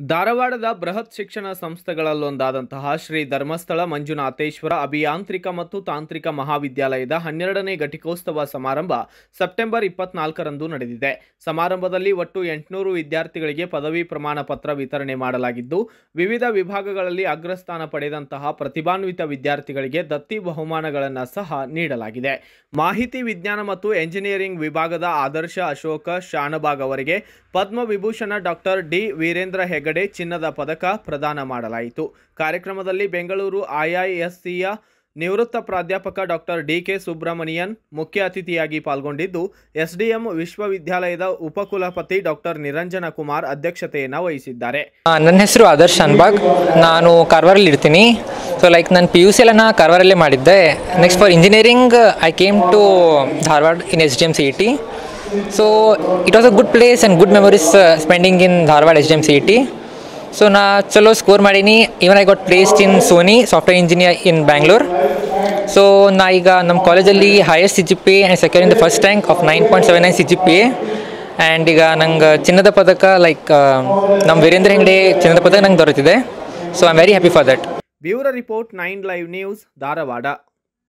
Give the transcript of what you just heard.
ಧಾರವಾಡದ ಬೃಹತ್ ಶಿಕ್ಷಣ ಸಂಸ್ಥೆಗಳಲ್ಲೊಂದಾದಂತಹ ಶ್ರೀ ಧರ್ಮಸ್ಥಳ ಮಂಜುನಾಥೇಶ್ವರ ಅಭಿಯಾಂತ್ರಿಕ ಮತ್ತು ತಾಂತ್ರಿಕ ಮಹಾವಿದ್ಯಾಲಯದ ಹನ್ನೆರಡನೇ ಘಟಿಕೋತ್ಸವ ಸಮಾರಂಭ ಸೆಪ್ಟೆಂಬರ್ ಇಪ್ಪತ್ನಾಲ್ಕರಂದು ನಡೆದಿದೆ ಸಮಾರಂಭದಲ್ಲಿ ಒಟ್ಟು ಎಂಟುನೂರು ವಿದ್ಯಾರ್ಥಿಗಳಿಗೆ ಪದವಿ ಪ್ರಮಾಣ ಪತ್ರ ವಿತರಣೆ ಮಾಡಲಾಗಿದ್ದು ವಿವಿಧ ವಿಭಾಗಗಳಲ್ಲಿ ಅಗ್ರಸ್ಥಾನ ಪಡೆದಂತಹ ಪ್ರತಿಭಾನ್ವಿತ ವಿದ್ಯಾರ್ಥಿಗಳಿಗೆ ದತ್ತಿ ಬಹುಮಾನಗಳನ್ನು ಸಹ ನೀಡಲಾಗಿದೆ ಮಾಹಿತಿ ವಿಜ್ಞಾನ ಮತ್ತು ಎಂಜಿನಿಯರಿಂಗ್ ವಿಭಾಗದ ಆದರ್ಶ ಅಶೋಕ ಶಾನಬಾಗ್ ಅವರಿಗೆ ಪದ್ಮವಿಭೂಷಣ ಡಾಕ್ಟರ್ ಡಿ ವೀರೇಂದ್ರ ಹೆಗಡೆ ಚಿನ್ನದ ಪದಕ ಪ್ರದಾನ ಮಾಡಲಾಯಿತು ಕಾರ್ಯಕ್ರಮದಲ್ಲಿ ಬೆಂಗಳೂರು ಐಐಎಸ್ಸಿಯ ನಿವೃತ್ತ ಪ್ರಾಧ್ಯಾಪಕ ಡಾಕ್ಟರ್ ಡಿ ಕೆ ಸುಬ್ರಮಣಿಯನ್ ಮುಖ್ಯ ಅತಿಥಿಯಾಗಿ ಪಾಲ್ಗೊಂಡಿದ್ದು ಎಸ್ಡಿಎಂ ವಿಶ್ವವಿದ್ಯಾಲಯದ ಉಪಕುಲಪತಿ ಡಾಕ್ಟರ್ ನಿರಂಜನ ಕುಮಾರ್ ಅಧ್ಯಕ್ಷತೆಯನ್ನು ವಹಿಸಿದ್ದಾರೆ ಆ, ನನ್ನ ಹೆಸರು ಆದರ್ಶ್ ಅನ್ಬಾಗ್ ನಾನು ಕಾರವಾರಲ್ಲಿ ಇರ್ತೀನಿ ಸೊ ಲೈಕ್ ನಾನು ಪಿ ಯು ಸಿ ಎಲ್ಲ ಕಾರವಾರಲ್ಲೇ ಮಾಡಿದ್ದೆ next for engineering I came to Dharwad in S D M C E T so it was a good place and good memories spending in Dharwad S D M C E T so ನಾ ಚಲೋ score ಮಾಡೀನಿ even I got placed in Sony software engineer in Bangalore so ನಾ ಈಗ ನಮ್ಮ ಕಾಲೇಜಲ್ಲಿ highest C G P and second in the first rank of nine point seven nine C G P and ಈಗ ನಂಗೆ ಚಿನ್ನದ ಪದಕ ಲೈಕ್ ನಮ್ಮ ವೀರೇಂದ್ರ ಹೆಂಗಡೆ ಚಿನ್ನದ ಪದಕ ನಂಗೆ ದೊರೆತಿದೆ so I am very happy for that bureau report nine live news Dharwad